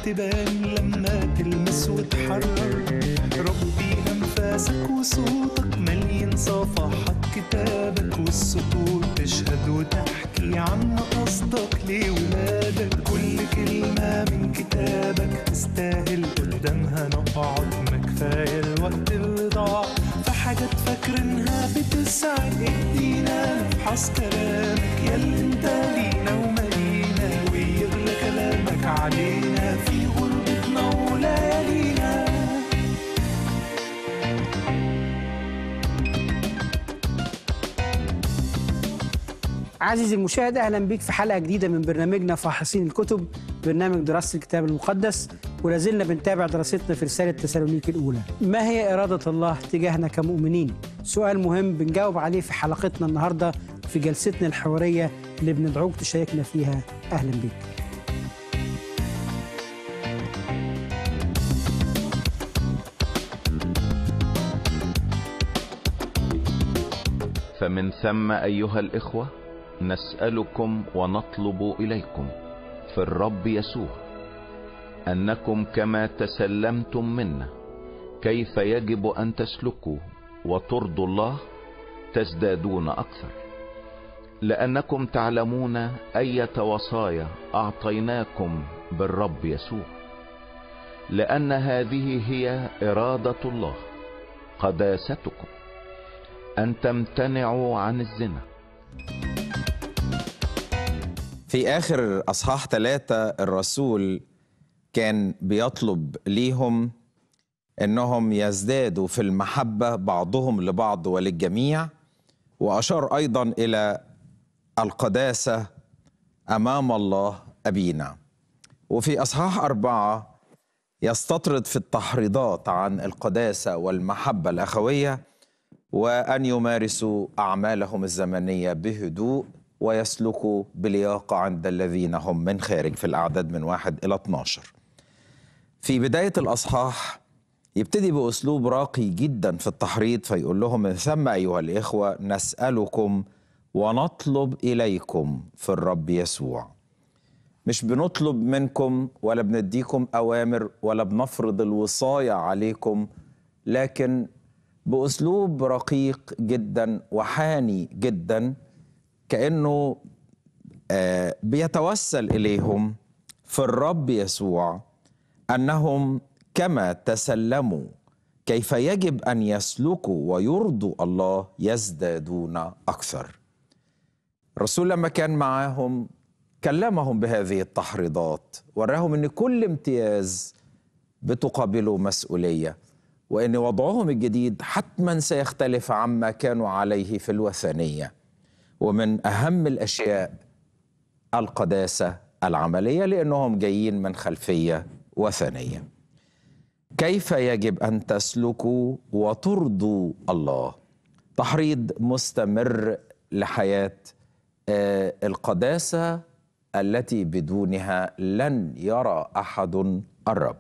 تبان لما تلمس وتحرر ربي أنفاسك وصوتك مليان صفحات كتابك والسطور تشهد وتحكي عن قصدك لولادك كل كلمة من كتابك تستاهل قدامها نقعد ما كفاية الوقت اللي ضاع في حاجات فاكرينها بتسعد ايدينا نفحص كلامك ياللي انت لينا ومالينا ويغلى كلامك علينا في غربتنا وليالينا عزيزي المشاهد اهلا بك في حلقه جديده من برنامجنا فاحصين الكتب برنامج دراسه الكتاب المقدس ولازلنا بنتابع دراستنا في رساله تسالونيكي الاولى ما هي اراده الله تجاهنا كمؤمنين سؤال مهم بنجاوب عليه في حلقتنا النهارده في جلستنا الحواريه اللي بندعوك تشاركنا فيها اهلا بك فمن ثم ايها الاخوه نسالكم ونطلب اليكم في الرب يسوع انكم كما تسلمتم منا كيف يجب ان تسلكوا وترضوا الله تزدادون اكثر لانكم تعلمون اية وصايا اعطيناكم بالرب يسوع لان هذه هي اراده الله قداستكم ان تمتنعوا عن الزنا في آخر أصحاح ثلاثة الرسول كان بيطلب ليهم إنهم يزدادوا في المحبة بعضهم لبعض وللجميع وأشار أيضا إلى القداسة أمام الله أبينا وفي أصحاح أربعة يستطرد في التحريضات عن القداسة والمحبة الأخوية وأن يمارسوا أعمالهم الزمنية بهدوء ويسلكوا بلياقة عند الذين هم من خارج في الأعداد من واحد إلى 12 في بداية الأصحاح يبتدي بأسلوب راقي جدا في التحريض فيقول لهم من ثم أيها الإخوة نسألكم ونطلب إليكم في الرب يسوع مش بنطلب منكم ولا بنديكم أوامر ولا بنفرض الوصاية عليكم لكن بأسلوب رقيق جدا وحاني جدا كأنه آه بيتوسل إليهم في الرب يسوع أنهم كما تسلموا كيف يجب أن يسلكوا ويرضوا الله يزدادون أكثر الرسول لما كان معاهم كلمهم بهذه التحريضات وراهم أن كل امتياز بتقابله مسؤولية وأن وضعهم الجديد حتما سيختلف عما كانوا عليه في الوثنيه ومن اهم الاشياء القداسه العمليه لانهم جايين من خلفيه وثنيه. كيف يجب ان تسلكوا وترضوا الله؟ تحريض مستمر لحياه القداسه التي بدونها لن يرى احد الرب.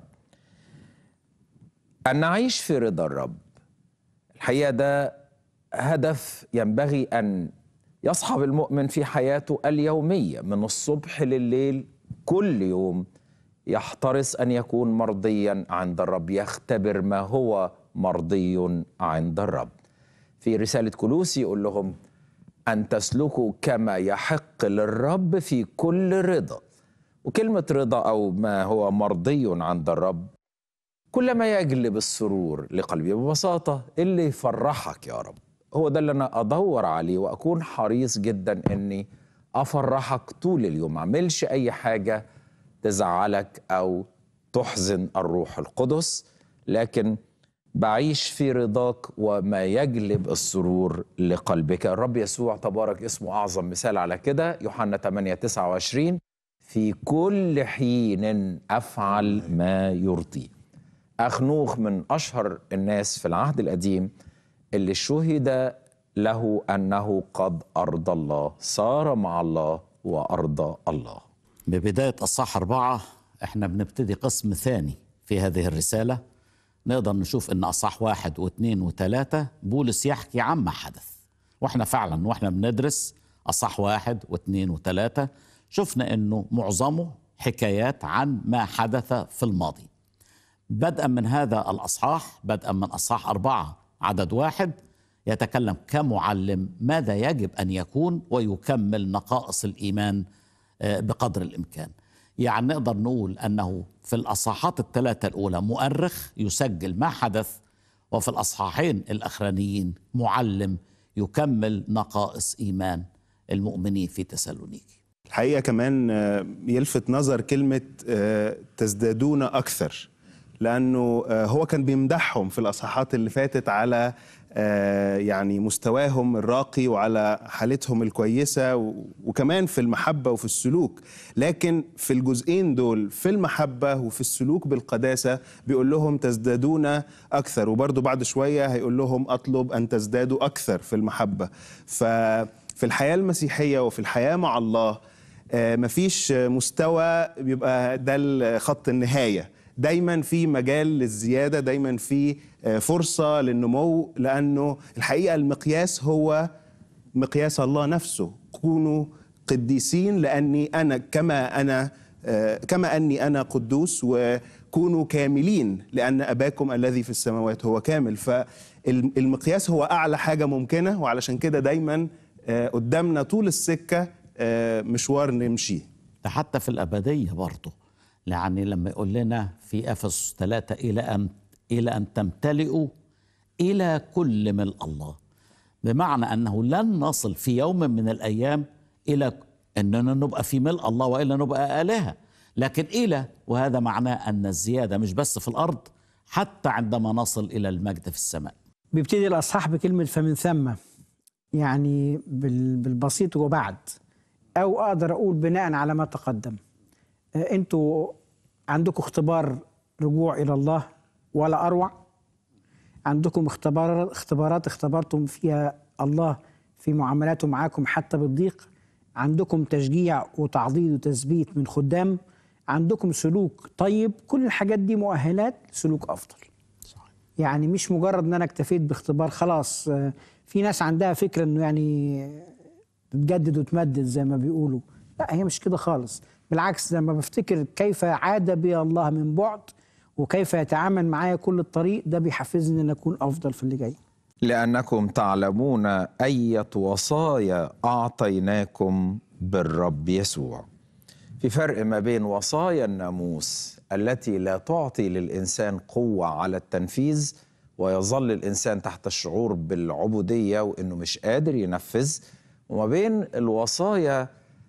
ان نعيش في رضا الرب. الحقيقه ده هدف ينبغي ان يصحب المؤمن في حياته اليوميه من الصبح لليل كل يوم يحترص ان يكون مرضيا عند الرب يختبر ما هو مرضي عند الرب في رساله كلوسي يقول لهم ان تسلكوا كما يحق للرب في كل رضا وكلمه رضا او ما هو مرضي عند الرب كل ما يجلب السرور لقلبي ببساطه اللي يفرحك يا رب هو ده اللي انا ادور عليه واكون حريص جدا اني افرحك طول اليوم ما اعملش اي حاجه تزعلك او تحزن الروح القدس لكن بعيش في رضاك وما يجلب السرور لقلبك الرب يسوع تبارك اسمه اعظم مثال على كده يوحنا 8 29 في كل حين افعل ما يرضي اخنوخ من اشهر الناس في العهد القديم اللي شهد له انه قد ارضى الله صار مع الله وارضى الله ببدايه اصحاح اربعه احنا بنبتدي قسم ثاني في هذه الرساله نقدر نشوف ان اصحاح واحد واثنين وثلاثه بولس يحكي عما حدث واحنا فعلا واحنا بندرس اصحاح واحد واثنين وثلاثه شفنا انه معظمه حكايات عن ما حدث في الماضي بدءا من هذا الأصحاح بدءا من أصحاح أربعة عدد واحد يتكلم كمعلم ماذا يجب أن يكون ويكمل نقائص الإيمان آه، بقدر الإمكان يعني نقدر نقول أنه في الأصحاحات الثلاثة الأولى مؤرخ يسجل ما حدث وفي الأصحاحين الأخرانيين معلم يكمل نقائص إيمان المؤمنين في تسالونيكي الحقيقه كمان آه، يلفت نظر كلمه آه، تزدادون اكثر لانه آه، هو كان بيمدحهم في الاصحاحات اللي فاتت على آه، يعني مستواهم الراقي وعلى حالتهم الكويسه و- وكمان في المحبه وفي السلوك لكن في الجزئين دول في المحبه وفي السلوك بالقداسه بيقول لهم تزدادون اكثر وبرضه بعد شويه هيقول لهم اطلب ان تزدادوا اكثر في المحبه ففي الحياه المسيحيه وفي الحياه مع الله آه، مفيش مستوى بيبقى ده خط النهايه دايما في مجال للزياده دايما في آه، فرصه للنمو لانه الحقيقه المقياس هو مقياس الله نفسه كونوا قديسين لاني انا كما انا آه، كما اني انا قدوس وكونوا كاملين لان اباكم الذي في السماوات هو كامل فالمقياس هو اعلى حاجه ممكنه وعلشان كده دايما آه، قدامنا طول السكه آه، مشوار نمشيه ده حتى في الأبدية برضه يعني لما يقول لنا في أفسس ثلاثة إلى أن إلى أن تمتلئوا إلى كل ملء الله بمعنى أنه لن نصل في يوم من الأيام إلى أننا نبقى في ملء الله وإلا نبقى آلهة لكن إلى وهذا معناه أن الزيادة مش بس في الأرض حتى عندما نصل إلى المجد في السماء بيبتدي الأصحاح بكلمة فمن ثم يعني بال- بالبسيط وبعد أو أقدر أقول بناء على ما تقدم آه، أنتوا عندكم اختبار رجوع إلى الله ولا أروع عندكم اختبارات اختبارات اختبرتم فيها الله في معاملاته معاكم حتى بالضيق عندكم تشجيع وتعضيد وتثبيت من خدام عندكم سلوك طيب كل الحاجات دي مؤهلات لسلوك أفضل يعني مش مجرد ان انا اكتفيت باختبار خلاص آه، في ناس عندها فكره انه يعني تتجدد وتمدد زي ما بيقولوا لا هي مش كده خالص بالعكس لما بفتكر كيف عاد بي الله من بعد وكيف يتعامل معايا كل الطريق ده بيحفزني ان اكون افضل في اللي جاي لأنكم تعلمون أية وصايا أعطيناكم بالرب يسوع في فرق ما بين وصايا الناموس التي لا تعطي للإنسان قوة على التنفيذ ويظل الإنسان تحت الشعور بالعبودية وإنه مش قادر ينفذ وما بين الوصايا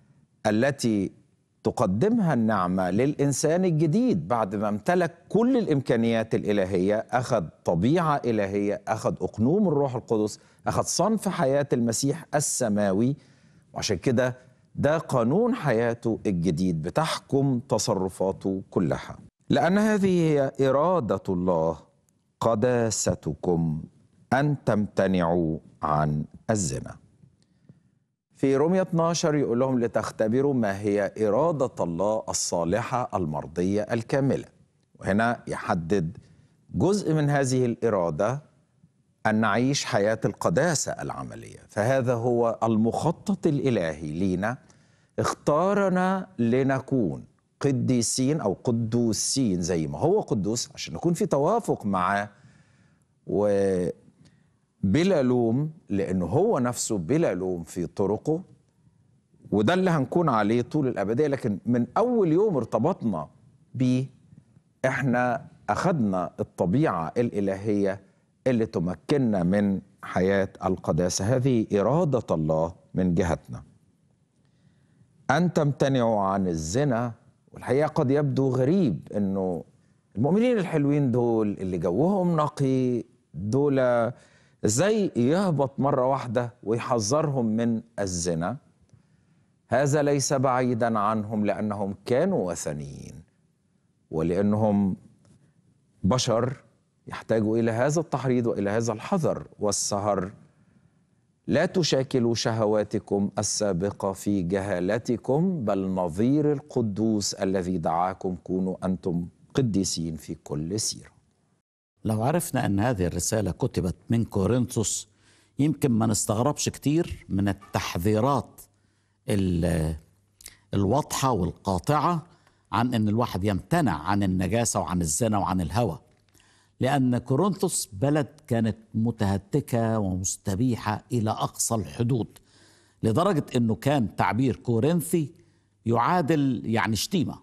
التي تقدمها النعمة للإنسان الجديد بعد ما امتلك كل الإمكانيات الإلهية أخذ طبيعة إلهية أخذ أقنوم الروح القدس أخذ صنف حياة المسيح السماوي وعشان كده ده قانون حياته الجديد بتحكم تصرفاته كلها لأن هذه هي إرادة الله قداستكم أن تمتنعوا عن الزنا في رومية 12 يقول لهم لتختبروا ما هي إرادة الله الصالحة المرضية الكاملة وهنا يحدد جزء من هذه الإرادة أن نعيش حياة القداسة العملية فهذا هو المخطط الإلهي لينا اختارنا لنكون قديسين أو قدوسين زي ما هو قدوس عشان نكون في توافق معاه وبلا لوم لأنه هو نفسه بلا لوم في طرقه وده اللي هنكون عليه طول الأبدية لكن من أول يوم ارتبطنا بيه احنا أخذنا الطبيعة الإلهية اللي تمكننا من حياة القداسة هذه إرادة الله من جهتنا أن تمتنعوا عن الزنا والحقيقة قد يبدو غريب أنه المؤمنين الحلوين دول اللي جوهم نقي دول ازاي يهبط مرة واحدة ويحذرهم من الزنا هذا ليس بعيدا عنهم لأنهم كانوا وثنيين ولأنهم بشر يحتاجوا إلى هذا التحريض وإلى هذا الحذر والسهر لا تشاكلوا شهواتكم السابقة في جهالتكم بل نظير القدوس الذي دعاكم كونوا أنتم قديسين في كل سيرة لو عرفنا أن هذه الرسالة كتبت من كورنثوس يمكن ما نستغربش كتير من التحذيرات ال- الواضحة والقاطعة عن ان الواحد يمتنع عن النجاسه وعن الزنا وعن الهوى لان كورنثوس بلد كانت متهتكه ومستبيحه الى اقصى الحدود لدرجه انه كان تعبير كورنثي يعادل يعني شتيمه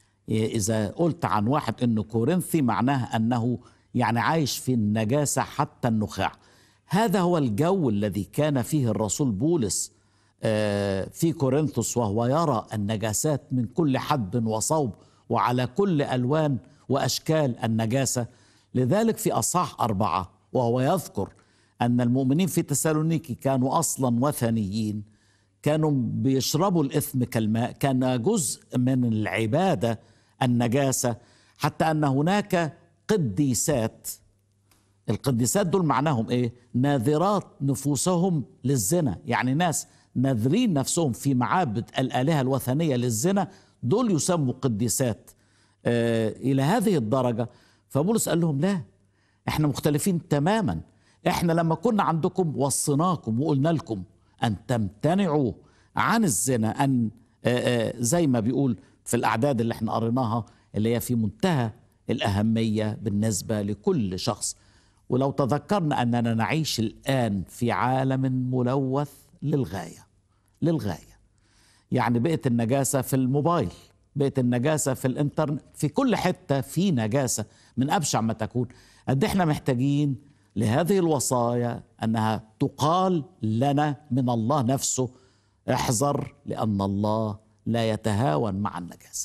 اذا قلت عن واحد انه كورنثي معناه انه يعني عايش في النجاسه حتى النخاع هذا هو الجو الذي كان فيه الرسول بولس آه، في كورنثوس وهو يرى النجاسات من كل حد وصوب وعلى كل الوان واشكال النجاسه لذلك في اصحاح اربعه وهو يذكر ان المؤمنين في تسالونيكي كانوا اصلا وثنيين كانوا بيشربوا الاثم كالماء كان جزء من العباده النجاسه حتى ان هناك قديسات القديسات دول معناهم ايه ناذرات نفوسهم للزنا يعني ناس ناذرين نفسهم في معابد الالهه الوثنيه للزنا دول يسموا قديسات آه الى هذه الدرجه فبولس قال لهم لا احنا مختلفين تماما احنا لما كنا عندكم وصيناكم وقلنا لكم ان تمتنعوا عن الزنا ان آه آه زي ما بيقول في الاعداد اللي احنا قريناها اللي هي في منتهى الاهميه بالنسبه لكل شخص ولو تذكرنا اننا نعيش الان في عالم ملوث للغايه للغايه يعني بقت النجاسه في الموبايل بقت النجاسه في الانترنت في كل حته في نجاسه من ابشع ما تكون قد احنا محتاجين لهذه الوصايا انها تقال لنا من الله نفسه احذر لان الله لا يتهاون مع النجاسه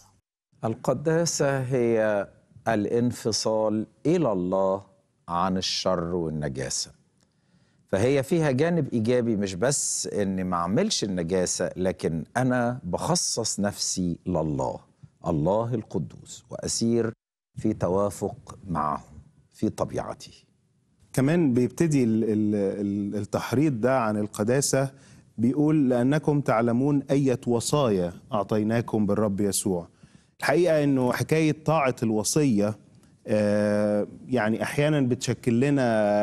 القداسة هي الانفصال إلى الله عن الشر والنجاسة فهي فيها جانب إيجابي مش بس إني ما أعملش النجاسة لكن أنا بخصص نفسي لله الله القدوس وأسير في توافق معه في طبيعته كمان بيبتدي ال- ال- ال- التحريض ده عن القداسة بيقول لأنكم تعلمون أية وصايا أعطيناكم بالرب يسوع الحقيقة أنه حكاية طاعة الوصية آه، يعني أحيانا بتشكل لنا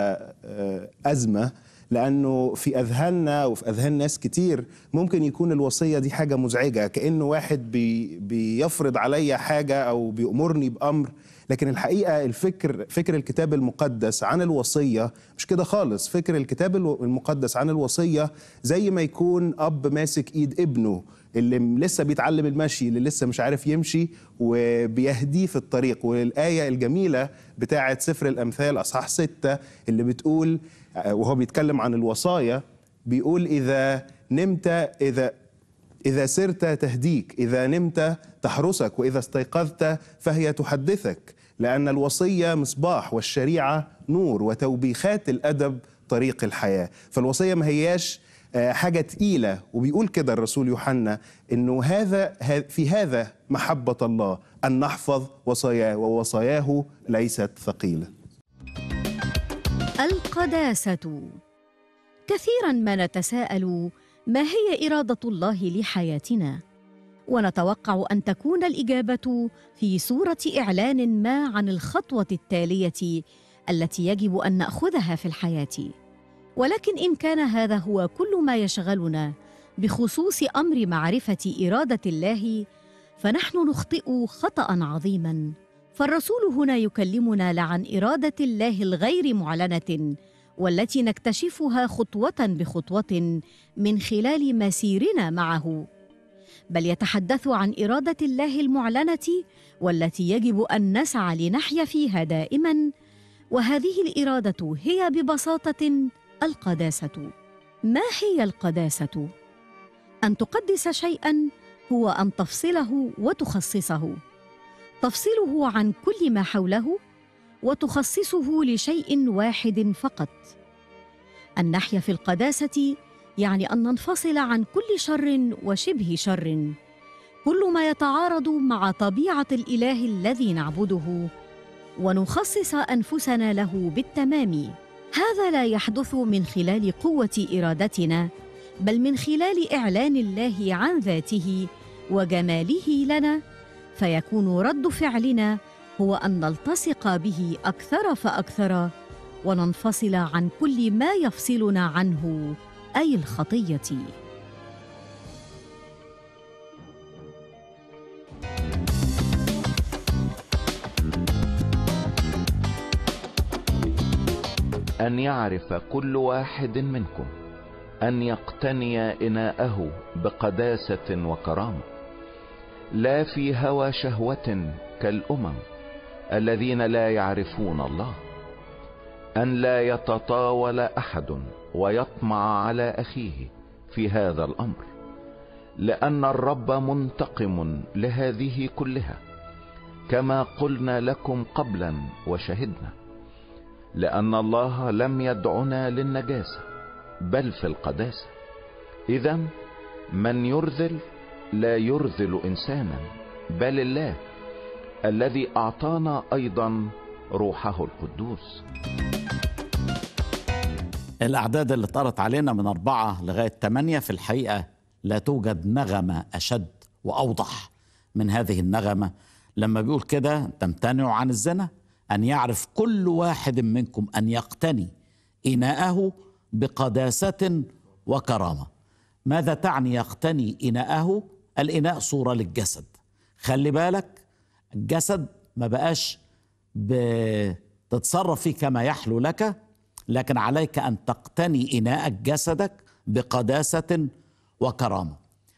آه، أزمة لأنه في أذهاننا وفي أذهان ناس كتير ممكن يكون الوصية دي حاجة مزعجة كأنه واحد بي بيفرض عليا حاجة أو بيأمرني بأمر لكن الحقيقة الفكر فكر الكتاب المقدس عن الوصية مش كده خالص فكر الكتاب الو- المقدس عن الوصية زي ما يكون أب ماسك إيد ابنه اللي م- لسه بيتعلم المشي اللي لسه مش عارف يمشي وبيهديه في الطريق والآية الجميلة بتاعة سفر الأمثال أصحاح ستة اللي بتقول آه، وهو بيتكلم عن الوصايا بيقول إذا نمت إذا إذا سرت تهديك إذا نمت تحرسك وإذا استيقظت فهي تحدثك لأن الوصية مصباح والشريعة نور وتوبيخات الأدب طريق الحياة فالوصية ما هياش آه، حاجة تقيلة وبيقول كده الرسول يوحنا إنه هذا ه- في هذا محبة الله أن نحفظ وصاياه ووصاياه ليست ثقيلة القداسة كثيرا ما نتساءل ما هي إرادة الله لحياتنا ونتوقع أن تكون الإجابة في صورة إعلان ما عن الخطوة التالية التي يجب أن نأخذها في الحياة ولكن إن كان هذا هو كل ما يشغلنا بخصوص أمر معرفة إرادة الله فنحن نخطئ خطأ عظيما فالرسول هنا يكلمنا لا عن إرادة الله الغير معلنة والتي نكتشفها خطوة بخطوة من خلال مسيرنا معه بل يتحدث عن إرادة الله المعلنة والتي يجب أن نسعى لنحيا فيها دائما وهذه الإرادة هي ببساطة القداسة ما هي القداسة؟ أن تقدس شيئا هو أن تفصله وتخصصه تفصله عن كل ما حوله وتخصصه لشيء واحد فقط ان نحيا في القداسه يعني ان ننفصل عن كل شر وشبه شر كل ما يتعارض مع طبيعه الاله الذي نعبده ونخصص انفسنا له بالتمام هذا لا يحدث من خلال قوه ارادتنا بل من خلال اعلان الله عن ذاته وجماله لنا فيكون رد فعلنا هو ان نلتصق به اكثر فاكثر وننفصل عن كل ما يفصلنا عنه اي الخطيه ان يعرف كل واحد منكم ان يقتني اناءه بقداسه وكرامه لا في هوى شهوه كالامم الذين لا يعرفون الله ان لا يتطاول احد ويطمع على اخيه في هذا الامر لان الرب منتقم لهذه كلها كما قلنا لكم قبلا وشهدنا لان الله لم يدعنا للنجاسه بل في القداسه اذا من يرذل لا يرذل انسانا بل الله الذي اعطانا ايضا روحه القدوس الأعداد اللي اتقرت علينا من أربعة لغاية ثمانية في الحقيقة لا توجد نغمة أشد وأوضح من هذه النغمة لما بيقول كده تمتنع عن الزنا أن يعرف كل واحد منكم أن يقتني إناءه بقداسة وكرامة ماذا تعني يقتني إناءه الإناء صورة للجسد خلي بالك الجسد ما بقاش بتتصرف فيه كما يحلو لك لكن عليك ان تقتني اناءك جسدك بقداسه وكرامه.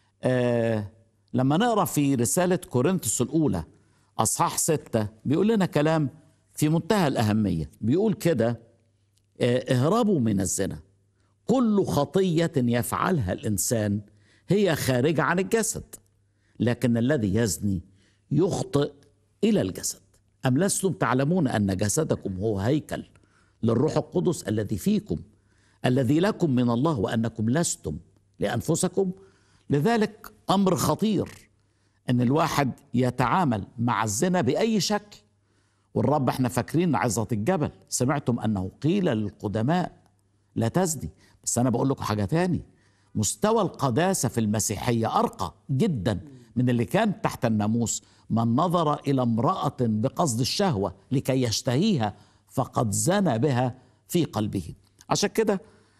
آه لما نقرا في رساله كورنثوس الاولى اصحاح سته بيقول لنا كلام في منتهى الاهميه، بيقول كده آه اهربوا من الزنا. كل خطيه يفعلها الانسان هي خارجه عن الجسد، لكن الذي يزني يخطئ الى الجسد. ام لستم تعلمون ان جسدكم هو هيكل للروح القدس الذي فيكم الذي لكم من الله وانكم لستم لانفسكم لذلك امر خطير ان الواحد يتعامل مع الزنا باي شكل والرب احنا فاكرين عظه الجبل سمعتم انه قيل للقدماء لا تزني بس انا بقول لكم حاجه تاني مستوى القداسه في المسيحيه ارقى جدا من اللي كان تحت الناموس من نظر الى امراه بقصد الشهوه لكي يشتهيها فقد زنى بها في قلبه عشان كده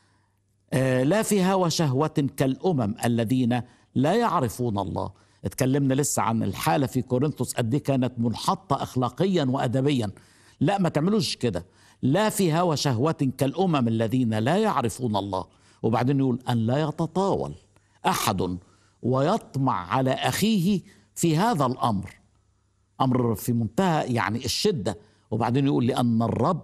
آه لا في هوى شهوة كالأمم الذين لا يعرفون الله اتكلمنا لسه عن الحالة في كورنثوس قد إيه كانت منحطة أخلاقيا وأدبيا لا ما تعملوش كده لا في هوى شهوة كالأمم الذين لا يعرفون الله وبعدين يقول أن لا يتطاول أحد ويطمع على أخيه في هذا الأمر أمر في منتهى يعني الشدة وبعدين يقول لأن الرب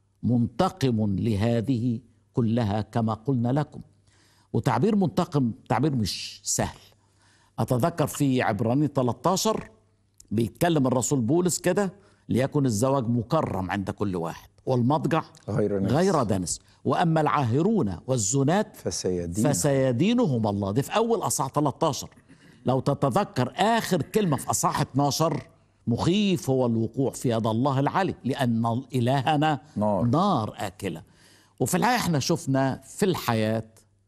منتقم لهذه كلها كما قلنا لكم وتعبير منتقم تعبير مش سهل أتذكر في عبراني 13 بيتكلم الرسول بولس كده ليكن الزواج مكرم عند كل واحد والمضجع غير ناس. غير دنس وأما العاهرون والزنات فسيدين فسيدينهم الله دي في أول أصحاح 13 لو تتذكر آخر كلمة في أصحاح 12 مخيف هو الوقوع في يد الله العلي لأن إلهنا نار. نار آكلة وفي الحقيقة احنا شفنا في الحياة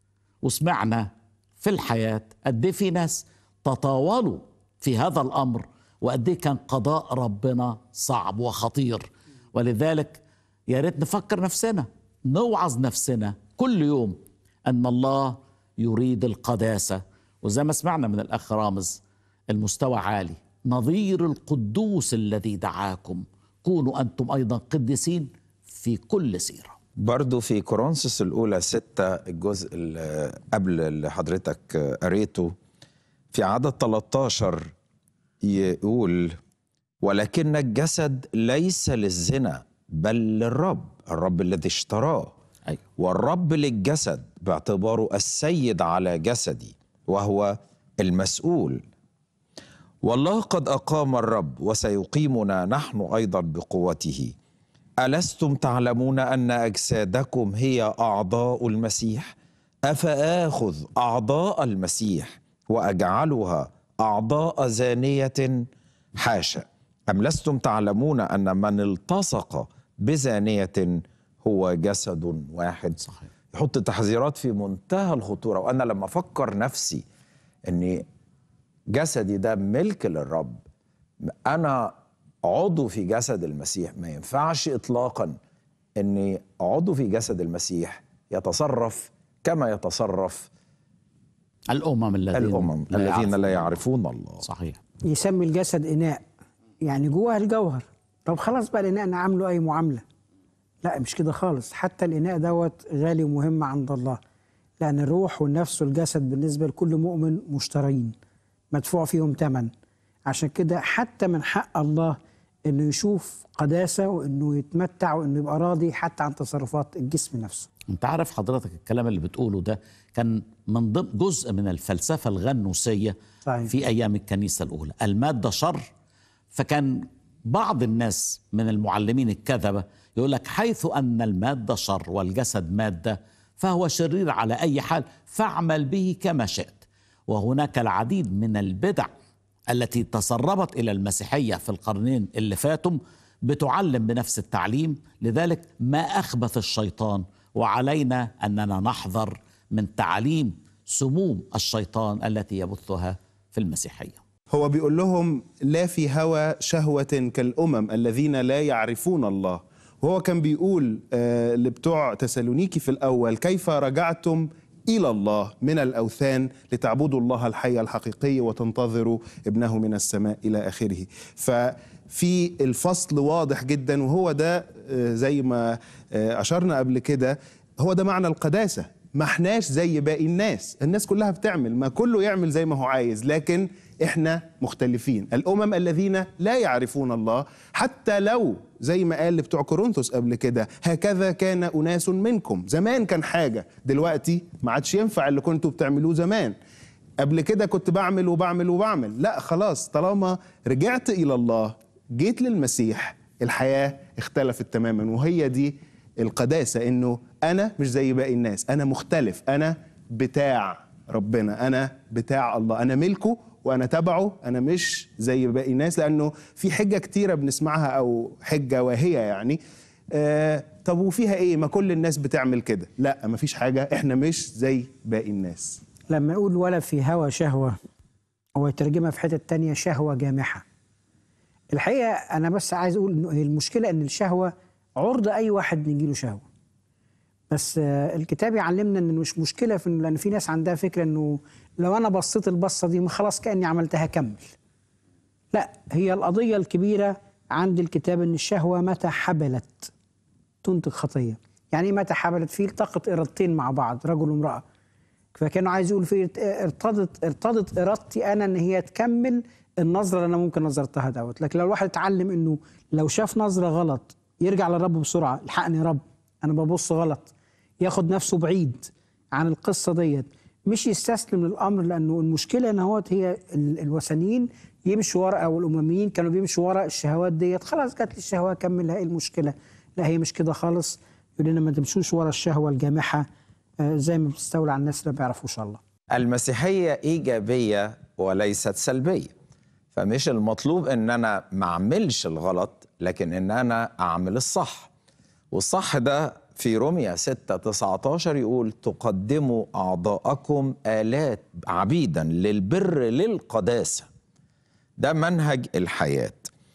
وسمعنا في الحياة قد إيه في ناس تطاولوا في هذا الأمر وقد إيه كان قضاء ربنا صعب وخطير ولذلك يا ريت نفكر نفسنا نوعظ نفسنا كل يوم أن الله يريد القداسة وزي ما سمعنا من الأخ رامز المستوى عالي نظير القدوس الذي دعاكم كونوا أنتم أيضا قديسين في كل سيرة برضو في كورنثوس الأولى ستة الجزء اللي قبل اللي حضرتك قريته في عدد 13 يقول ولكن الجسد ليس للزنا بل للرب الرب الذي اشتراه أيوة. والرب للجسد باعتباره السيد على جسدي وهو المسؤول والله قد أقام الرب وسيقيمنا نحن أيضا بقوته ألستم تعلمون أن أجسادكم هي أعضاء المسيح أفآخذ أعضاء المسيح وأجعلها أعضاء زانية حاشا أم لستم تعلمون أن من التصق بزانية هو جسد واحد صحيح. يحط تحذيرات في منتهى الخطورة وأنا لما أفكر نفسي أني جسدي ده ملك للرب انا عضو في جسد المسيح ما ينفعش اطلاقا اني عضو في جسد المسيح يتصرف كما يتصرف الأمم الذين الامم لا الذين يعرفون لا يعرفون الله صحيح يسمي الجسد إناء يعني جواه الجوهر طب خلاص بقى الإناء نعامله أي معاملة لا مش كده خالص حتى الإناء دوت غالي ومهم عند الله لأن الروح والنفس والجسد بالنسبة لكل مؤمن مشترين مدفوع فيهم ثمن عشان كده حتى من حق الله إنه يشوف قداسة وإنه يتمتع وإنه يبقى راضي حتى عن تصرفات الجسم نفسه انت عارف حضرتك الكلام اللي بتقوله ده كان من ضمن جزء من الفلسفه الغنوسيه صحيح. في ايام الكنيسه الاولى الماده شر فكان بعض الناس من المعلمين الكذبه يقول لك حيث ان الماده شر والجسد ماده فهو شرير على اي حال فاعمل به كما شئت وهناك العديد من البدع التي تسربت الى المسيحيه في القرنين اللي فاتوا بتعلم بنفس التعليم لذلك ما اخبث الشيطان وعلينا اننا نحذر من تعليم سموم الشيطان التي يبثها في المسيحيه هو بيقول لهم لا في هوى شهوة كالأمم الذين لا يعرفون الله وهو كان بيقول آه، لبتوع تسالونيكي في الأول كيف رجعتم إلى الله من الأوثان لتعبدوا الله الحي الحقيقي وتنتظروا ابنه من السماء إلى آخره ففي الفصل واضح جدا وهو ده آه، زي ما آه، أشرنا قبل كده هو ده معنى القداسة ما احناش زي باقي الناس الناس كلها بتعمل ما كله يعمل زي ما هو عايز لكن احنا مختلفين الامم الذين لا يعرفون الله حتى لو زي ما قال بتوع كورنثوس قبل كده هكذا كان اناس منكم زمان كان حاجه دلوقتي ما عادش ينفع اللي كنتوا بتعملوه زمان قبل كده كنت بعمل وبعمل وبعمل لا خلاص طالما رجعت الى الله جيت للمسيح الحياه اختلفت تماما وهي دي القداسه انه انا مش زي باقي الناس انا مختلف انا بتاع ربنا انا بتاع الله انا ملكه وانا تبعه انا مش زي باقي الناس لانه في حجه كتيره بنسمعها او حجه واهيه يعني آه طب وفيها ايه ما كل الناس بتعمل كده لا مفيش حاجه احنا مش زي باقي الناس لما يقول ولا في هوى شهوة هو يترجمها في حتة تانية شهوة جامحة الحقيقة أنا بس عايز أقول إنه هي المشكلة إن الشهوة عرضة أي واحد يجيله شهوة بس آه، الكتاب يعلمنا إن مش مشكلة في إنه لأن في ناس عندها فكرة إنه لو أنا بصيت البصة دي ما خلاص كأني عملتها كمل لا هي القضية الكبيرة عند الكتاب إن الشهوة متى حبلت تنتج خطية يعني إيه متى حبلت فيه التقط إرادتين مع بعض رجل وامرأة فكانوا عايز يقول في ارتضت ارتضت ارادتي انا ان هي تكمل النظره اللي انا ممكن نظرتها دوت لكن لو الواحد اتعلم انه لو شاف نظره غلط يرجع للرب بسرعه الحقني يا رب انا ببص غلط ياخد نفسه بعيد عن القصه ديت مش يستسلم للامر لانه المشكله ان هو هي ال- الوثنيين يمشوا ورا او الامميين كانوا بيمشوا ورا الشهوات ديت خلاص جات لي الشهوه كملها ايه المشكله لا هي مش كده خالص يقول لنا ما تمشوش ورا الشهوه الجامحه آه، زي ما بتستولى على الناس اللي ما بيعرفوش الله المسيحية إيجابية وليست سلبية فمش المطلوب إن أنا ما أعملش الغلط لكن إن أنا أعمل الصح والصح ده في روميا 6 19 يقول تقدموا أعضاءكم آلات عبيدا للبر للقداسة ده منهج الحياة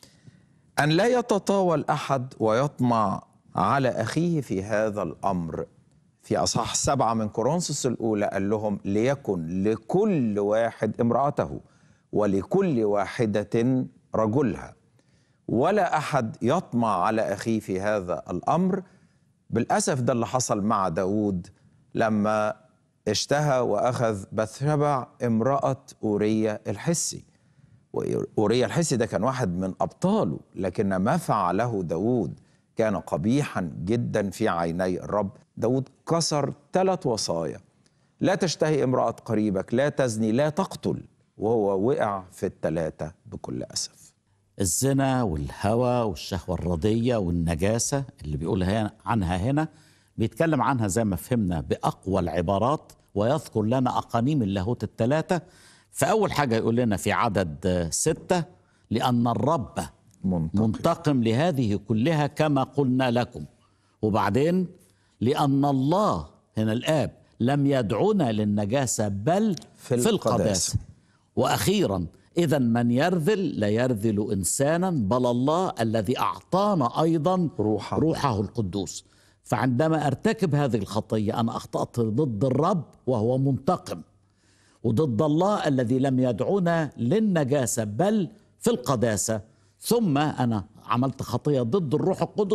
أن لا يتطاول أحد ويطمع على أخيه في هذا الأمر في أصحاح سبعة من كورنثوس الأولى قال لهم ليكن لكل واحد امرأته ولكل واحدة رجلها ولا أحد يطمع على أخيه في هذا الأمر بالأسف ده اللي حصل مع داود لما اشتهى وأخذ بثربع امرأة أورية الحسي وأوريا الحسي ده كان واحد من أبطاله لكن ما فعله داود كان قبيحا جدا في عيني الرب داود كسر ثلاث وصايا لا تشتهي امرأة قريبك لا تزني لا تقتل وهو وقع في الثلاثة بكل أسف الزنا والهوى والشهوة الرضية والنجاسة اللي بيقول هي- عنها هنا بيتكلم عنها زي ما فهمنا بأقوى العبارات ويذكر لنا أقانيم اللاهوت الثلاثة فأول حاجة يقول لنا في عدد آه، ستة لأن الرب منتقم. منتقم لهذه كلها كما قلنا لكم وبعدين لأن الله هنا الآب لم يدعونا للنجاسة بل في في, القداسة. القداسة واخيرا اذا من يرذل لا يرذل انسانا بل الله الذي اعطانا ايضا روحه. روحه القدوس فعندما ارتكب هذه الخطيه انا اخطات ضد الرب وهو منتقم وضد الله الذي لم يدعونا للنجاسه بل في القداسه ثم انا عملت خطيه ضد الروح القدس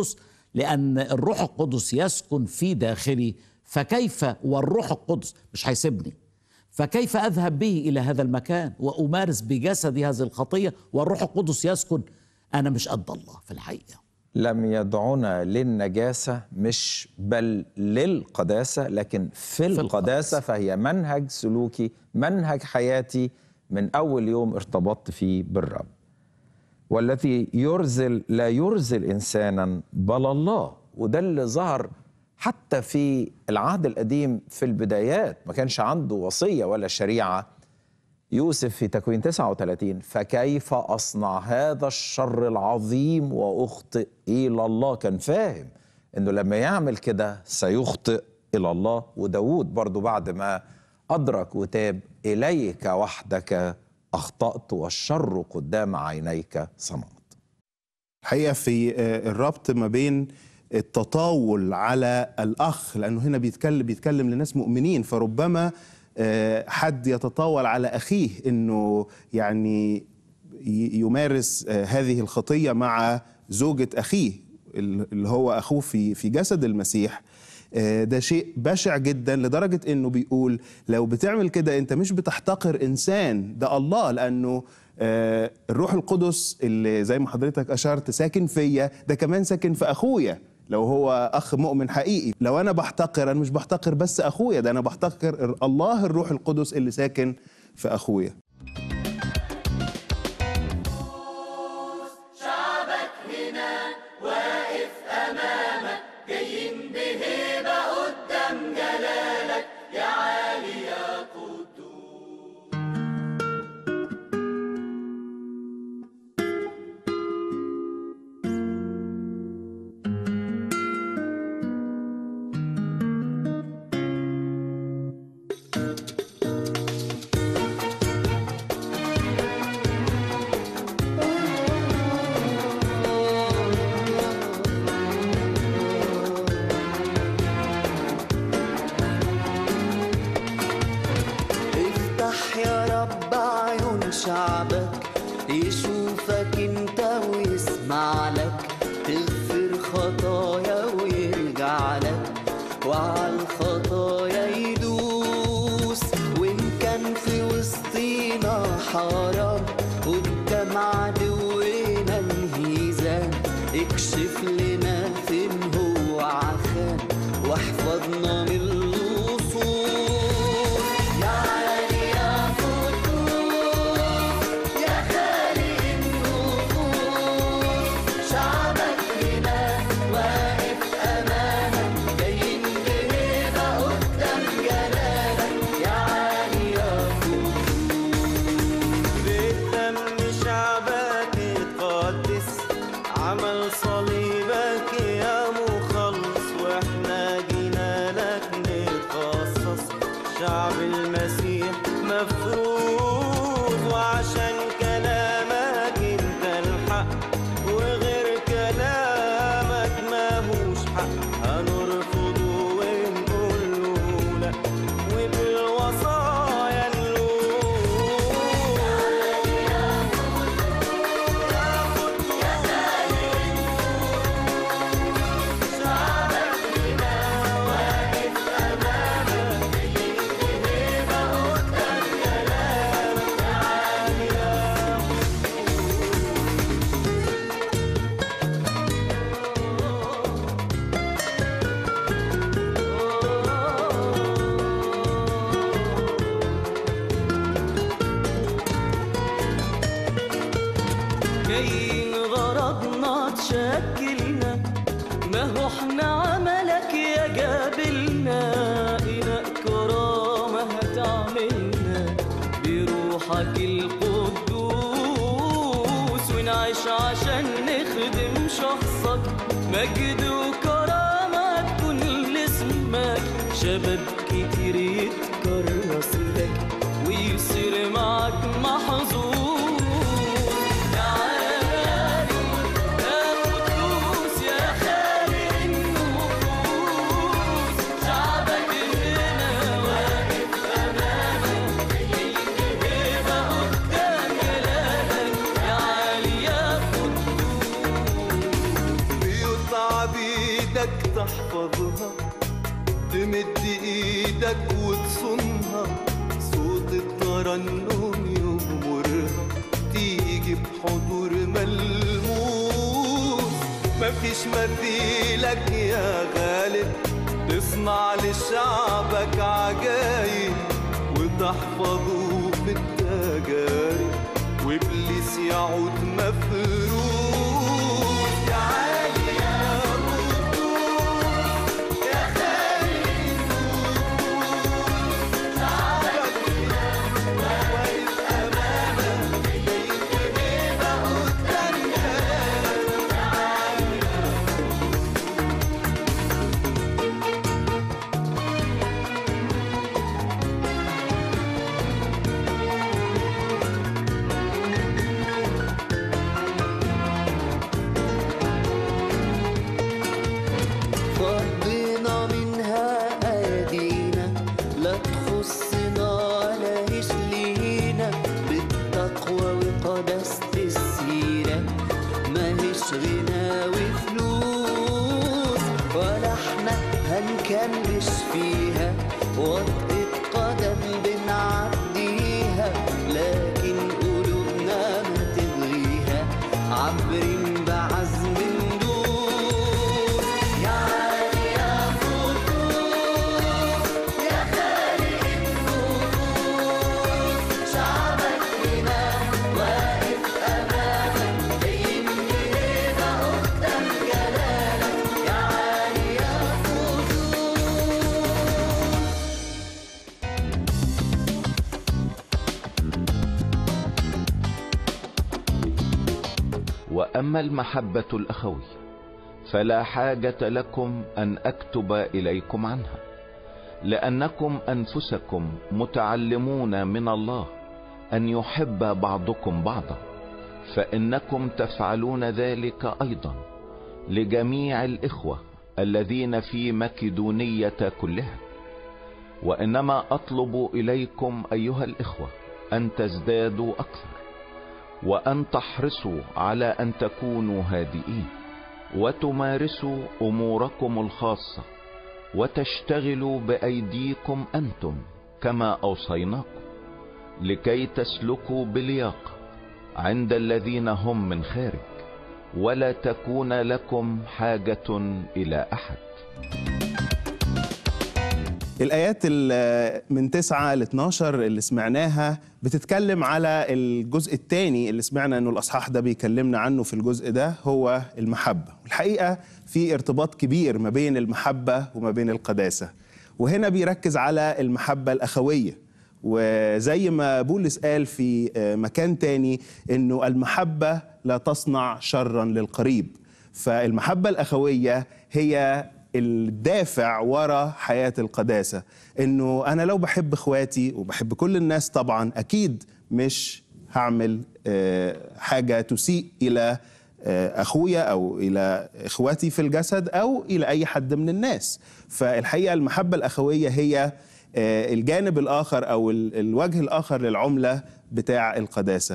لأن الروح القدس يسكن في داخلي فكيف والروح القدس مش هيسيبني فكيف أذهب به إلى هذا المكان وأمارس بجسدي هذه الخطية والروح القدس يسكن أنا مش قد الله في الحقيقة لم يدعنا للنجاسة مش بل للقداسة لكن في القداسة القداسة. فهي منهج سلوكي منهج حياتي من أول يوم ارتبطت فيه بالرب والذي يرزل لا يرزل إنسانا بل الله وده اللي ظهر حتى في العهد القديم في البدايات ما كانش عنده وصية ولا شريعة يوسف في تكوين 39 فكيف أصنع هذا الشر العظيم وأخطئ إلى الله كان فاهم إنه لما يعمل كده سيخطئ إلى الله وداود برضو بعد ما أدرك وتاب إليك وحدك أخطأت والشر قدام عينيك صنعت الحقيقه في آه، الربط ما بين التطاول على الاخ لانه هنا بيتكلم بيتكلم لناس مؤمنين فربما آه، حد يتطاول على اخيه انه يعني ي- يمارس آه، هذه الخطيه مع زوجة اخيه اللي هو اخوه في في جسد المسيح آه، ده شيء بشع جدا لدرجة انه بيقول لو بتعمل كده انت مش بتحتقر انسان ده الله لانه آه، الروح القدس اللي زي ما حضرتك اشرت ساكن فيا ده كمان ساكن في اخويا لو هو اخ مؤمن حقيقي لو انا بحتقر انا مش بحتقر بس اخويا ده انا بحتقر الله الروح القدس اللي ساكن في اخويا افتح يا رب عيون شعبك يشوفك انت ويسمع لك تغفر خطايا ويرجع لك وعلى الخطايا يدوس وان كان في وسطينا حرام قدام عدونا انهزام اكشف لنا فين هو عخان واحفظنا من اللصوص يا عالي يا قدوس يا خالق النفوس شعبك هنا واقف امامك جايين بهيبه قدام جلالك يا عالي يا بدم شعبك اتقدس عمل صليبك يا مخلص واحنا جينا لك نتخصص شعب المسيح مفروض وعشان كلامك انت الحق وغير كلامك ماهوش حق هنرفضه ونقول له لا وبالوصايا جايين غرضنا تشكلنا ما هو احنا عملك يا جابلنا إناء كرامة هتعملنا بروحك القدوس ونعيش عشان نخدم شخصك مجد وكرامة تكون لاسمك شباب كتير يتكرس لك ويصير معك محظوظ يا عالي يا قدوس يا خالق النفوس شعبك هنا واقف أمامك هيبة قدام جلالك يا عالي يا قدوس بيوت عبيد ايدك تحفظها تمد ايدك وتصونها صوت الترنم يغمرها تيجي بحضور ملموس مفيش مثيلك يا غالب تصنع لشعبك عجايب وتحفظه في التجارب وابليس يعود مفروض تعالي يا قدوس يا خالق النفوس شعبك واقف امامك هيبقى قدام جلالك تعالي فضينا منها أيدينا لا تخصنا ولا لينا بالتقوى وقداسة السيرة ماهيش غنى وفلوس ولا احنا هنكمش فيها وطئة قدم بنعديها لكن قلوبنا ما تبغيها عبرين بعزم ندوس يا عالي يا قدوس يا خالق النفوس شعبك هنا واقف أمامك يملي هنا قدام جلالك يا عالي يا قدوس واما المحبه الاخويه فلا حاجه لكم ان اكتب اليكم عنها لانكم انفسكم متعلمون من الله ان يحب بعضكم بعضا فانكم تفعلون ذلك ايضا لجميع الاخوه الذين في مكدونيه كلها وانما اطلب اليكم ايها الاخوه ان تزدادوا اكثر وان تحرصوا على ان تكونوا هادئين وتمارسوا اموركم الخاصه وتشتغلوا بايديكم انتم كما اوصيناكم لكي تسلكوا بلياقه عند الذين هم من خارج ولا تكون لكم حاجه الى احد الآيات ال- من 9 ل 12 اللي سمعناها بتتكلم على الجزء الثاني اللي سمعنا انه الاصحاح ده بيكلمنا عنه في الجزء ده هو المحبة. الحقيقة في ارتباط كبير ما بين المحبة وما بين القداسة. وهنا بيركز على المحبة الأخوية. وزي ما بولس قال في آه، مكان تاني انه المحبة لا تصنع شرا للقريب. فالمحبة الأخوية هي الدافع ورا حياة القداسة انه انا لو بحب اخواتي وبحب كل الناس طبعا اكيد مش هعمل آه، حاجة تسيء الى آه، اخويا او الى اخواتي في الجسد او الى اي حد من الناس فالحقيقة المحبة الاخوية هي آه، الجانب الاخر او ال- الوجه الاخر للعملة بتاع القداسة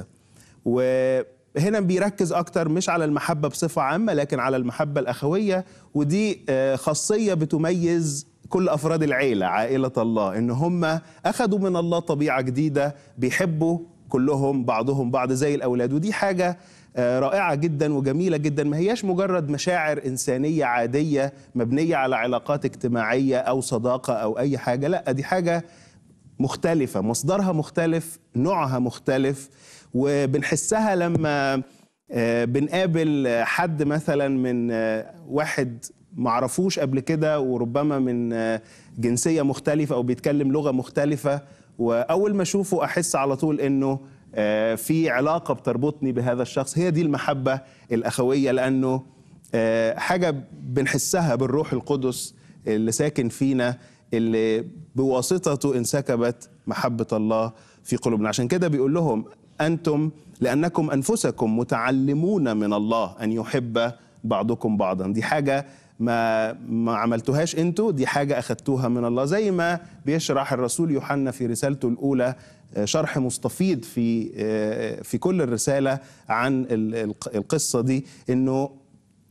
وهنا بيركز اكتر مش على المحبه بصفه عامه لكن على المحبه الاخويه ودي آه، خاصيه بتميز كل افراد العيله عائله الله ان هم اخذوا من الله طبيعه جديده بيحبوا كلهم بعضهم بعض زي الاولاد ودي حاجه آه، رائعه جدا وجميله جدا ما هياش مجرد مشاعر انسانيه عاديه مبنيه على علاقات اجتماعيه او صداقه او اي حاجه لا دي حاجه مختلفة مصدرها مختلف نوعها مختلف وبنحسها لما آه، بنقابل آه، حد مثلا من آه، واحد معرفوش قبل كده وربما من آه، جنسية مختلفة أو بيتكلم لغة مختلفة وأول ما أشوفه أحس على طول إنه آه، في علاقة بتربطني بهذا الشخص هي دي المحبة الأخوية لأنه آه، حاجة بنحسها بالروح القدس اللي ساكن فينا اللي بواسطته انسكبت محبة الله في قلوبنا عشان كده بيقول لهم أنتم لأنكم أنفسكم متعلمون من الله أن يحب بعضكم بعضا دي حاجة ما ما عملتوهاش انتوا دي حاجة أخدتوها من الله زي ما بيشرح الرسول يوحنا في رسالته الأولى آه، شرح مستفيض في آه، في كل الرسالة عن ال- الق- القصة دي إنه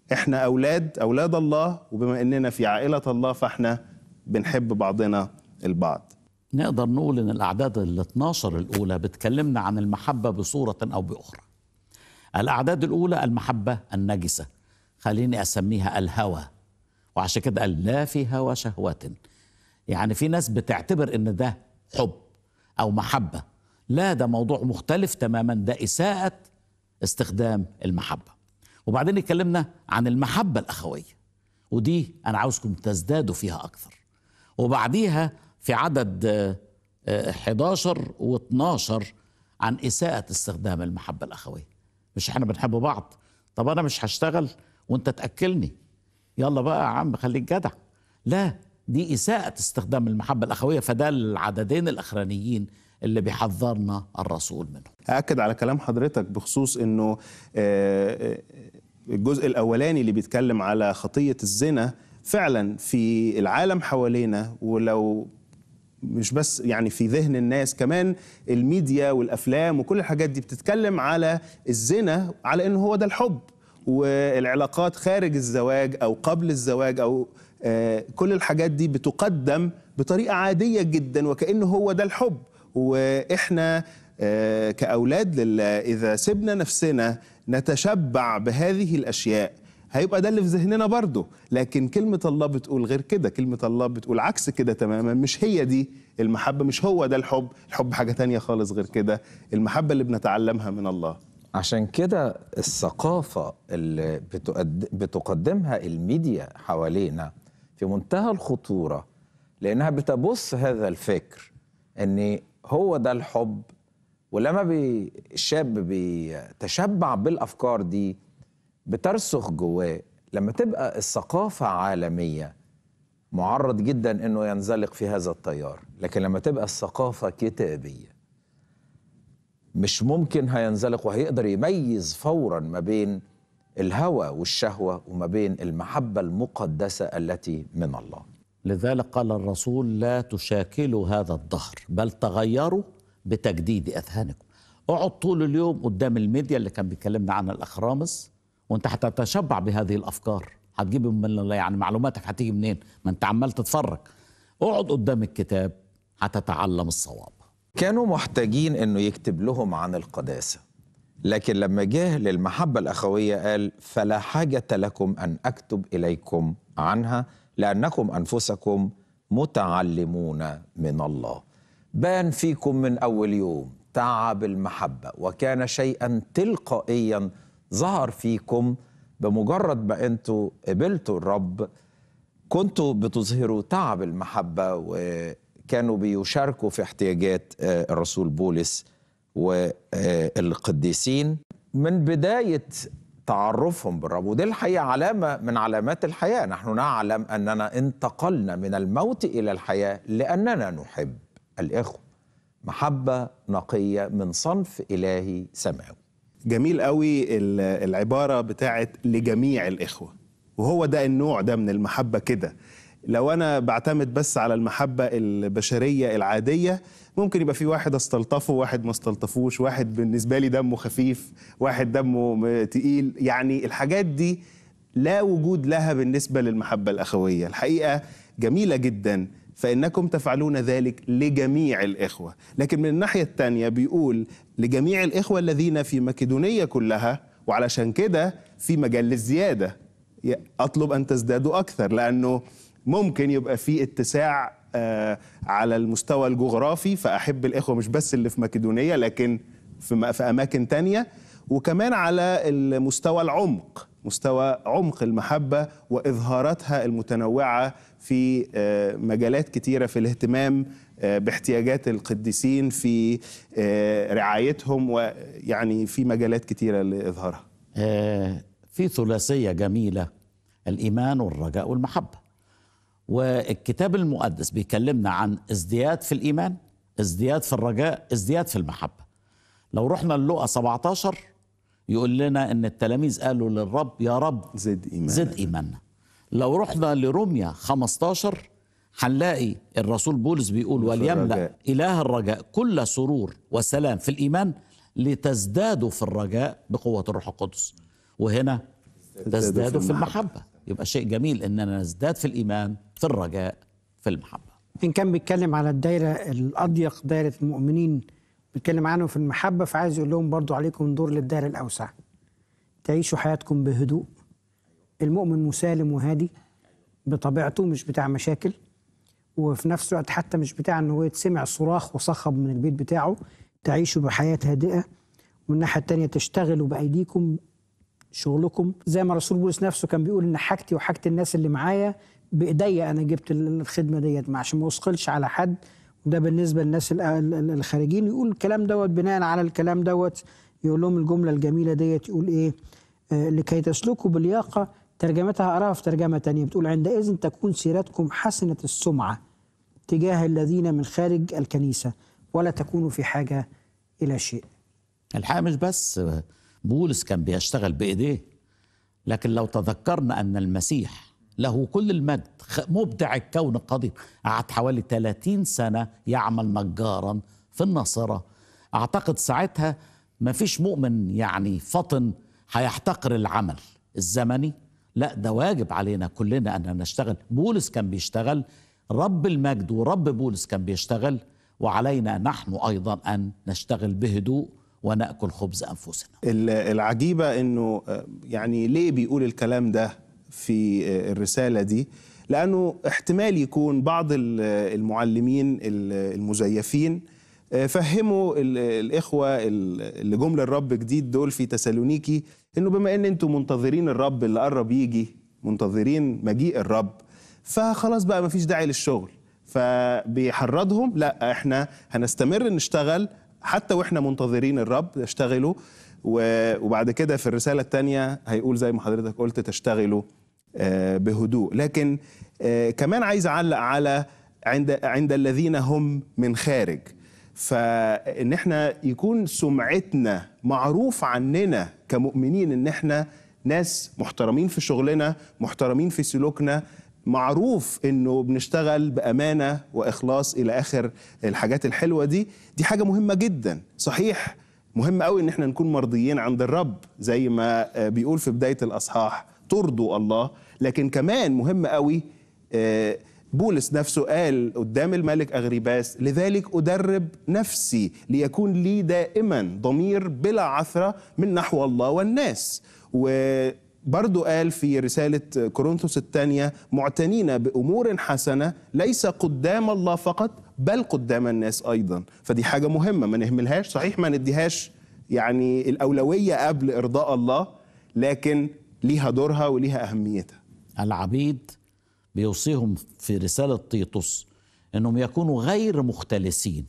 احنا اولاد اولاد الله وبما اننا في عائله الله فاحنا بنحب بعضنا البعض نقدر نقول ان الاعداد ال 12 الاولى بتكلمنا عن المحبه بصوره او باخرى. الاعداد الاولى المحبه النجسه خليني اسميها الهوى وعشان كده قال لا في هوى شهوات يعني في ناس بتعتبر ان ده حب او محبه لا ده موضوع مختلف تماما ده اساءه استخدام المحبه وبعدين اتكلمنا عن المحبه الاخويه ودي انا عاوزكم تزدادوا فيها اكثر وبعديها في عدد آه، آه، 11 و12 عن اساءه استخدام المحبه الاخويه مش احنا بنحب بعض طب انا مش هشتغل وانت تاكلني يلا بقى يا عم خليك جدع لا دي اساءه استخدام المحبه الاخويه فده العددين الاخرانيين اللي بيحذرنا الرسول منهم هاكد على كلام حضرتك بخصوص انه آه، آه، الجزء الاولاني اللي بيتكلم على خطيه الزنا فعلا في العالم حوالينا ولو مش بس يعني في ذهن الناس كمان الميديا والافلام وكل الحاجات دي بتتكلم على الزنا على انه هو ده الحب والعلاقات خارج الزواج او قبل الزواج او آه، كل الحاجات دي بتقدم بطريقه عاديه جدا وكانه هو ده الحب واحنا آه، كاولاد لله اذا سبنا نفسنا نتشبع بهذه الاشياء هيبقى ده اللي في ذهننا برضه لكن كلمة الله بتقول غير كده كلمة الله بتقول عكس كده تماما مش هي دي المحبة مش هو ده الحب الحب حاجة تانية خالص غير كده المحبة اللي بنتعلمها من الله عشان كده الثقافة اللي بتقد- بتقدمها الميديا حوالينا في منتهى الخطورة لأنها بتبث هذا الفكر أن هو ده الحب ولما بي الشاب بيتشبع بالأفكار دي بترسخ جواه لما تبقى الثقافة عالمية معرض جدا أنه ينزلق في هذا التيار لكن لما تبقى الثقافة كتابية مش ممكن هينزلق وهيقدر يميز فورا ما بين الهوى والشهوة وما بين المحبة المقدسة التي من الله لذلك قال الرسول لا تشاكلوا هذا الدهر بل تغيروا بتجديد اذهانكم اقعد طول اليوم قدام الميديا اللي كان بيكلمنا عنها الاخ رامز وانت هتتشبع بهذه الافكار هتجيب من يعني معلوماتك هتيجي منين ما انت عمال تتفرج اقعد قدام الكتاب هتتعلم الصواب كانوا محتاجين انه يكتب لهم عن القداسة لكن لما جه للمحبة الأخوية قال فلا حاجة لكم أن أكتب إليكم عنها لأنكم أنفسكم متعلمون من الله بان فيكم من أول يوم تعب المحبة وكان شيئا تلقائيا ظهر فيكم بمجرد ما أنتوا قبلتوا الرب كنتوا بتظهروا تعب المحبة وكانوا بيشاركوا في احتياجات آه، الرسول بولس والقديسين من بداية تعرفهم بالرب ودي الحقيقة علامة من علامات الحياة نحن نعلم أننا انتقلنا من الموت إلى الحياة لأننا نحب الإخوة محبة نقية من صنف إلهي سماوي جميل قوي ال- العبارة بتاعت لجميع الإخوة وهو ده النوع ده من المحبة كده لو أنا بعتمد بس على المحبة البشرية العادية ممكن يبقى في واحد استلطفه واحد ما استلطفوش واحد بالنسبة لي دمه خفيف واحد دمه م- تقيل يعني الحاجات دي لا وجود لها بالنسبة للمحبة الأخوية الحقيقة جميلة جدا فإنكم تفعلون ذلك لجميع الإخوة لكن من الناحية التانية بيقول لجميع الإخوة الذين في مكدونية كلها وعلشان كده في مجال للزيادة ي- أطلب أن تزدادوا أكثر لأنه ممكن يبقى في اتساع آه، على المستوى الجغرافي فأحب الإخوة مش بس اللي في مكدونية لكن في م- في أماكن تانية وكمان على المستوى العمق مستوى عمق المحبة وإظهاراتها المتنوعة في آه، مجالات كتيرة في الاهتمام آه، باحتياجات القديسين في آه، رعايتهم ويعني في مجالات كتيرة لإظهارها آه، في ثلاثية جميلة الإيمان والرجاء والمحبة والكتاب المقدس بيكلمنا عن ازدياد في الإيمان ازدياد في الرجاء ازدياد في المحبة لو رحنا للقى 17 يقول لنا ان التلاميذ قالوا للرب يا رب زد إيمان زد إيماننا لو رحنا لروميا 15 هنلاقي الرسول بولس بيقول وليملأ الرجاء. إله الرجاء كل سرور وسلام في الإيمان لتزدادوا في الرجاء بقوة الروح القدس وهنا تزدادوا في المحبة يبقى شيء جميل أننا نزداد في الإيمان في الرجاء في المحبة إن كان بيتكلم على الدايرة الأضيق دايرة المؤمنين بيتكلم عنهم في المحبة فعايز يقول لهم برضو عليكم دور للدايرة الأوسع تعيشوا حياتكم بهدوء المؤمن مسالم وهادي بطبيعته مش بتاع مشاكل وفي نفس الوقت حتى مش بتاع ان هو يتسمع صراخ وصخب من البيت بتاعه تعيشوا بحياة هادئة والناحية التانية تشتغلوا بأيديكم شغلكم زي ما رسول بولس نفسه كان بيقول ان حاجتي وحاجة الناس اللي معايا بايديا انا جبت الخدمة ديت ما عشان ما اثقلش على حد وده بالنسبة للناس ال- ال- الخارجين يقول الكلام دوت بناء على الكلام دوت يقول لهم الجملة الجميلة ديت يقول ايه آه، لكي تسلكوا بلياقة ترجمتها أراها في ترجمة تانية بتقول عندئذ تكون سيرتكم حسنة السمعة تجاه الذين من خارج الكنيسة ولا تكونوا في حاجة إلى شيء الحقيقة مش بس بولس كان بيشتغل بإيديه لكن لو تذكرنا أن المسيح له كل المجد خ- مبدع الكون القدير قعد حوالي 30 سنة يعمل نجارا في الناصرة أعتقد ساعتها ما فيش مؤمن يعني فطن هيحتقر العمل الزمني لا ده واجب علينا كلنا أن نشتغل بولس كان بيشتغل رب المجد ورب بولس كان بيشتغل وعلينا نحن أيضا أن نشتغل بهدوء ونأكل خبز أنفسنا ال- العجيبة انه آه، يعني ليه بيقول الكلام ده في آه، الرسالة دي لأنه احتمال يكون بعض ال- المعلمين ال- المزيفين آه، فهموا ال- الإخوة ال- اللي جم للرب جديد دول في تسالونيكي إنه بما إن أنتم منتظرين الرب اللي قرب يجي منتظرين مجيء الرب فخلاص بقى مفيش داعي للشغل فبيحرضهم لا احنا هنستمر نشتغل حتى واحنا منتظرين الرب يشتغلوا و- وبعد كده في الرسالة التانية هيقول زي ما حضرتك قلت تشتغلوا آه، بهدوء لكن آه، كمان عايز أعلق على عند عند الذين هم من خارج فإن احنا يكون سمعتنا معروف عننا كمؤمنين إن احنا ناس محترمين في شغلنا محترمين في سلوكنا معروف انه بنشتغل بامانه واخلاص الى اخر الحاجات الحلوه دي دي حاجه مهمه جدا صحيح مهم قوي ان احنا نكون مرضيين عند الرب زي ما آه، بيقول في بدايه الاصحاح ترضوا الله لكن كمان مهم قوي آه، بولس نفسه قال قدام الملك أغريباس لذلك أدرب نفسي ليكون لي دائما ضمير بلا عثرة من نحو الله والناس وبرضو قال في رسالة كورنثوس الثانية معتنين بأمور حسنة ليس قدام الله فقط بل قدام الناس أيضا فدي حاجة مهمة ما نهملهاش صحيح ما نديهاش يعني الأولوية قبل إرضاء الله لكن ليها دورها وليها أهميتها العبيد بيوصيهم في رسالة تيطس أنهم يكونوا غير مختلسين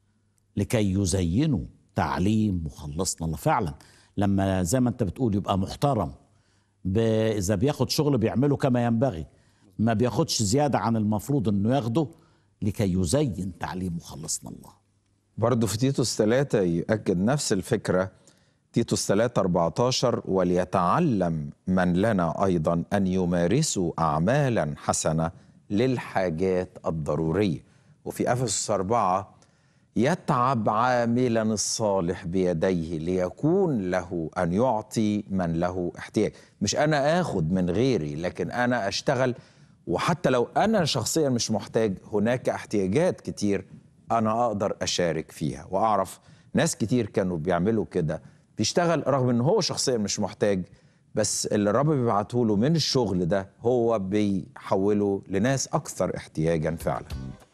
لكي يزينوا تعليم مخلصنا الله فعلا لما زي ما انت بتقول يبقى محترم ب- إذا بياخد شغل بيعمله كما ينبغي ما بياخدش زيادة عن المفروض أنه ياخده لكي يزين تعليم مخلصنا الله برضه في تيتوس 3 يؤكد نفس الفكرة تيتوس 3 14 وليتعلم من لنا أيضا أن يمارسوا أعمالا حسنة للحاجات الضرورية وفي أفسس 4 يتعب عاملا الصالح بيديه ليكون له أن يعطي من له احتياج مش أنا آخد من غيري لكن أنا أشتغل وحتى لو أنا شخصيا مش محتاج هناك احتياجات كتير أنا أقدر أشارك فيها وأعرف ناس كتير كانوا بيعملوا كده بيشتغل رغم ان هو شخصيا مش محتاج بس اللي الرب بيبعته له من الشغل ده هو بيحوله لناس اكثر احتياجا فعلا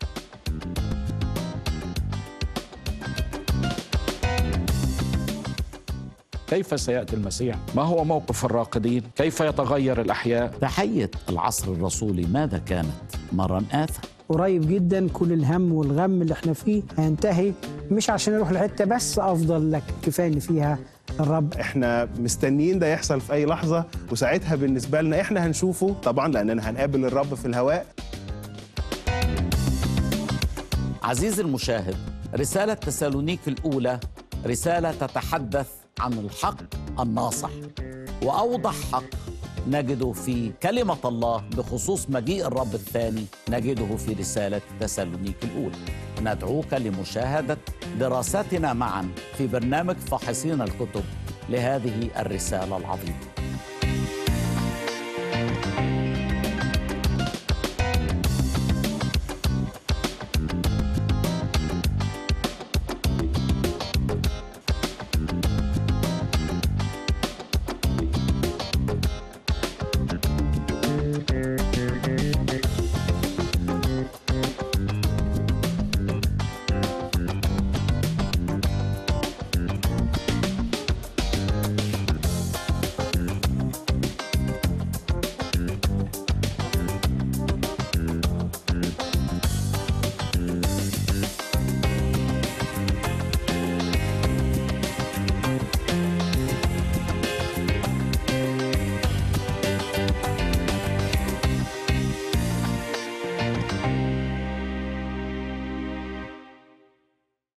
كيف سيأتي المسيح؟ ما هو موقف الراقدين؟ كيف يتغير الأحياء؟ تحية العصر الرسولي ماذا كانت؟ مرا آثم قريب جدا كل الهم والغم اللي احنا فيه هينتهي مش عشان نروح لحته بس افضل لك كفايه اللي فيها الرب احنا مستنيين ده يحصل في اي لحظه وساعتها بالنسبه لنا احنا هنشوفه طبعا لاننا هنقابل الرب في الهواء عزيزي المشاهد رسالة تسالونيك الأولى رسالة تتحدث عن الحق الناصح وأوضح حق نجده في كلمة الله بخصوص مجيء الرب الثاني نجده في رسالة تسالونيك الأولى ندعوك لمشاهدة دراستنا معا في برنامج فاحصين الكتب لهذه الرسالة العظيمة